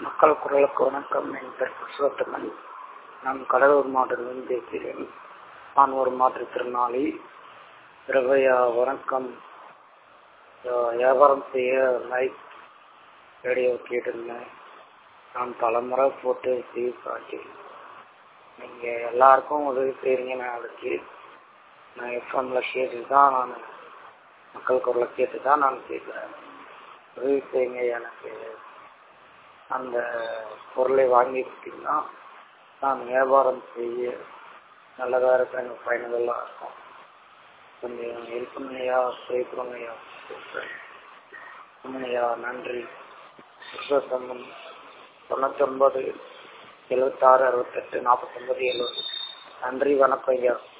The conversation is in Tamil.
மக்கள் குரலுக்கு வணக்கம் என் பெயர் புருஷோத்தமன் நான் கடலூர் மாவட்டத்திலிருந்து பேசுகிறேன் நான் ஒரு மாற்றுத்திறனாளி பிரபையா வணக்கம் அஹ் வியாபாரம் செய்ய லைக் ரேடியோ கேட்டிருந்தேன் நான் பலமுறை போட்டு செய்தி காட்டேன் நீங்கள் எல்லாருக்கும் உதவி செய்கிறீங்க நாளைக்கு நான் எஃப்எம்ல கேட்டு தான் நான் மக்கள் குரலை கேட்டு தான் நான் கேட்குறேன் உதவி செய்யுங்க எனக்கு அந்த பொருளை வாங்கி கொடுத்தீங்கன்னா நான் வியாபாரம் செய்ய நல்லதாக இருக்கும் எனக்கு பயனுள்ளதாக இருக்கும் கொஞ்சம் ஹெல்ப் பண்ணுங்கய்யா உதவி கொடுங்கய்யா உண்மையா நன்றி புருஷோத்தமன் தொண்ணூத்தொன்பது எழுபத்தாறு அறுபத்தெட்டு நாற்பத்தொன்பது எழுபது நன்றி வணக்கம் ஐயா